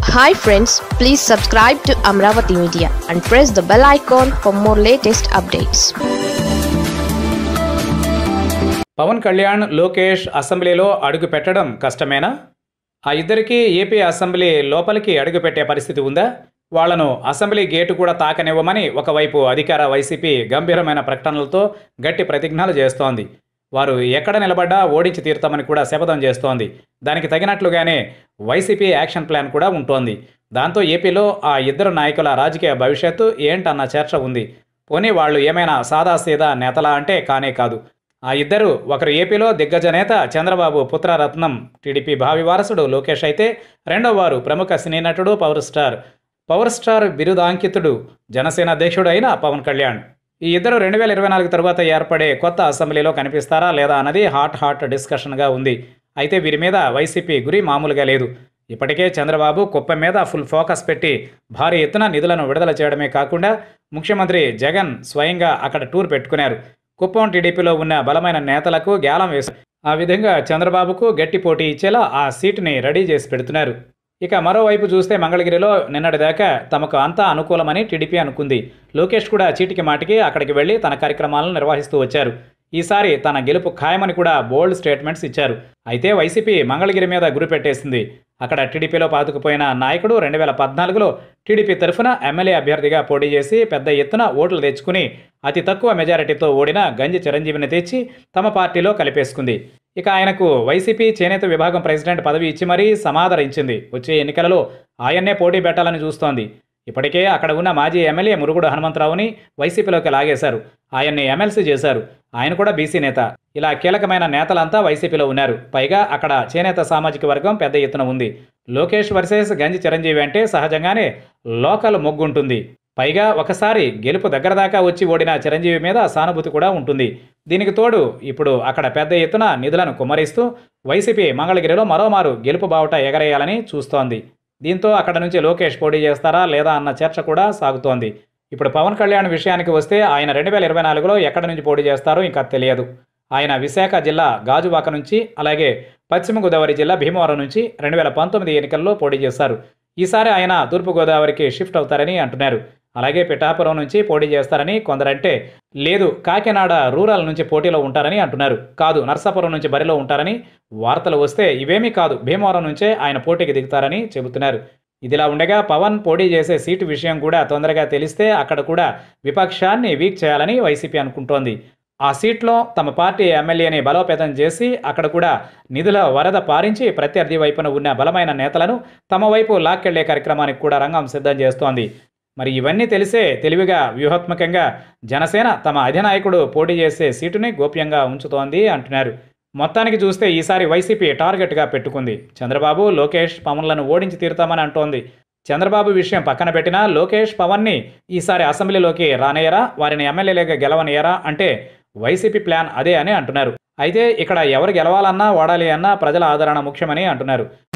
hi friends please subscribe to Amaravati media and press the bell icon for more latest updates Pawan Kalyan Lokesh అసెంబ్లీలో అడుగు పెట్టడం కష్టమేనా ఆ ఇద్దరికీ ఏపీ అసెంబ్లీ లోపలికి అడుగుపెట్టే పరిస్థితి ఉందా వాళ్లను అసెంబ్లీ గేటు కూడా తాకనివ్వమని ఒకవైపు అధికార వైసీపీ గంభీరమైన ప్రకటనలతో గట్టి ప్రతిజ్ఞలు చేస్తోంది వారు ఎక్కడ నిలబడ్డా ఓడించి తీరుతామని కూడా శపథం చేస్తోంది దానికి తగినట్లుగానే వైసీపీ యాక్షన్ ప్లాన్ కూడా ఉంటోంది దాంతో ఏపీలో ఆ ఇద్దరు నాయకుల రాజకీయ భవిష్యత్తు ఏంటన్న చర్చ ఉంది పోనీ వాళ్ళు ఏమైనా సాదాసీదా నేతలా అంటే కానే కాదు ఆ ఇద్దరు ఒకరు ఏపీలో దిగ్గజ నేత చంద్రబాబు పుత్రరత్నం టీడీపీ భావి వారసుడు లోకేష్ అయితే రెండో వారు ప్రముఖ సినీ నటుడు పవర్ స్టార్ పవర్ స్టార్ బిరుదాంకితుడు జనసేన అధ్యక్షుడు అయిన పవన్ కళ్యాణ్ ఈ ఇద్దరు రెండు వేల ఇరవై నాలుగు తరువాత ఏర్పడే కొత్త అసెంబ్లీలో కనిపిస్తారా లేదా అన్నది హాట్ హాట్ డిస్కషన్గా ఉంది అయితే వీరి మీద వైసీపీ గురి మామూలుగా లేదు ఇప్పటికే చంద్రబాబు కుప్పం మీద ఫుల్ ఫోకస్ పెట్టి భారీ ఎత్తున నిధులను విడుదల చేయడమే కాకుండా ముఖ్యమంత్రి జగన్ స్వయంగా అక్కడ టూర్ పెట్టుకున్నారు కుప్పం టీడీపీలో ఉన్న బలమైన నేతలకు గ్యాలం వేశారు ఆ విధంగా చంద్రబాబుకు గట్టి పోటీ ఇచ్చేలా ఆ సీటుని రెడీ చేసి పెడుతున్నారు ఇక మరోవైపు చూస్తే మంగళగిరిలో నిన్నటిదాకా తమకు అంతా అనుకూలమని టీడీపీ అనుకుంది లోకేష్ కూడా చీటికి మాటికి అక్కడికి వెళ్లి తన కార్యక్రమాలను నిర్వహిస్తూ వచ్చారు ఈసారి తన గెలుపు ఖాయమని కూడా బోల్డ్ స్టేట్మెంట్స్ ఇచ్చారు అయితే వైసీపీ మంగళగిరి మీద గురి పెట్టేసింది అక్కడ టీడీపీలో పాతుకుపోయిన నాయకుడు రెండు వేల పద్నాలుగులో టీడీపీ తరఫున ఎమ్మెల్యే అభ్యర్థిగా పోటీ చేసి పెద్ద ఎత్తున ఓట్లు తెచ్చుకుని అతి తక్కువ మెజారిటీతో ఓడిన గంజి చిరంజీవిని తెచ్చి తమ పార్టీలో కలిపేసుకుంది ఇక ఆయనకు వైసీపీ చేనేత విభాగం ప్రెసిడెంట్ పదవి ఇచ్చి మరీ సమాదరించింది వచ్చే ఎన్నికలలో ఆయన్నే పోటీ పెట్టాలని చూస్తోంది ఇప్పటికే అక్కడ ఉన్న మాజీ ఎమ్మెల్యే మురుగుడు హనుమంతరావుని వైసీపీలోకి లాగేశారు ఆయన్ని ఎమ్మెల్సీ చేశారు ఆయన కూడా బీసీ నేత ఇలా కీలకమైన నేతలంతా వైసీపీలో ఉన్నారు పైగా అక్కడ చేనేత సామాజిక వర్గం పెద్ద ఎత్తున ఉంది లోకేష్ వర్సెస్ గంజి చిరంజీవి అంటే సహజంగానే లోకల్ మొగ్గుంటుంది పైగా ఒకసారి గెలుపు దగ్గర దాకా వచ్చి ఓడిన చిరంజీవి మీద సానుభూతి కూడా ఉంటుంది దీనికి తోడు ఇప్పుడు అక్కడ పెద్ద ఎత్తున నిధులను కుమ్మరిస్తూ వైసీపీ మంగళగిరిలో మరోమారు గెలుపు బావుట ఎగరేయాలని చూస్తోంది దీంతో అక్కడ నుంచి లోకేష్ పోటీ చేస్తారా లేదా అన్న చర్చ కూడా సాగుతోంది ఇప్పుడు పవన్ కళ్యాణ్ విషయానికి వస్తే ఆయన రెండు వేల ఇరవై నాలుగులో ఎక్కడి నుంచి పోటీ చేస్తారో ఇంకా తెలియదు ఆయన విశాఖ జిల్లా గాజువాక నుంచి అలాగే పశ్చిమ గోదావరి జిల్లా భీమవరం నుంచి రెండు వేల పంతొమ్మిది ఎన్నికల్లో పోటీ చేశారు ఈసారి ఆయన తూర్పుగోదావరికి షిఫ్ట్ అవుతారని అంటున్నారు అలాగే పిఠాపురం నుంచి పోటీ చేస్తారని కొందరంటే లేదు కాకినాడ రూరల్ నుంచి పోటీలో ఉంటారని అంటున్నారు కాదు నర్సాపురం నుంచి బరిలో ఉంటారని వార్తలు వస్తే ఇవేమీ కాదు భీమవరం నుంచే ఆయన పోటీకి దిగుతారని చెబుతున్నారు ఇదిలా ఉండగా పవన్ పోటీ చేసే సీటు విషయం కూడా తొందరగా తెలిస్తే అక్కడ కూడా విపక్షాన్ని వీక్ చేయాలని వైసీపీ అనుకుంటోంది ఆ సీట్లో తమ పార్టీ ఎమ్మెల్యేని బలోపేతం చేసి అక్కడ కూడా నిధుల వరద పారించి ప్రత్యర్థి వైపున ఉన్న బలమైన నేతలను తమ వైపు లాక్కెళ్లే కార్యక్రమానికి కూడా రంగం సిద్ధం చేస్తోంది మరి ఇవన్నీ తెలిసే తెలివిగా వ్యూహాత్మకంగా జనసేన తమ అధినాయకుడు పోటీ చేసే సీటుని గోప్యంగా ఉంచుతోంది అంటున్నారు మొత్తానికి చూస్తే ఈసారి వైసీపీ టార్గెట్గా పెట్టుకుంది చంద్రబాబు లోకేష్ పవన్లను ఓడించి తీరుతామని అంటోంది చంద్రబాబు విషయం పక్కన పెట్టినా లోకేష్ పవన్ని ఈసారి అసెంబ్లీలోకి రానేయరా వారిని ఎమ్మెల్యేలుగా గెలవనియరా అంటే వైసీపీ ప్లాన్ అదే అని అంటున్నారు అయితే ఇక్కడ ఎవరు గెలవాలన్నా ఓడాలి అన్నా ప్రజల ఆదరణ ముఖ్యమని అంటున్నారు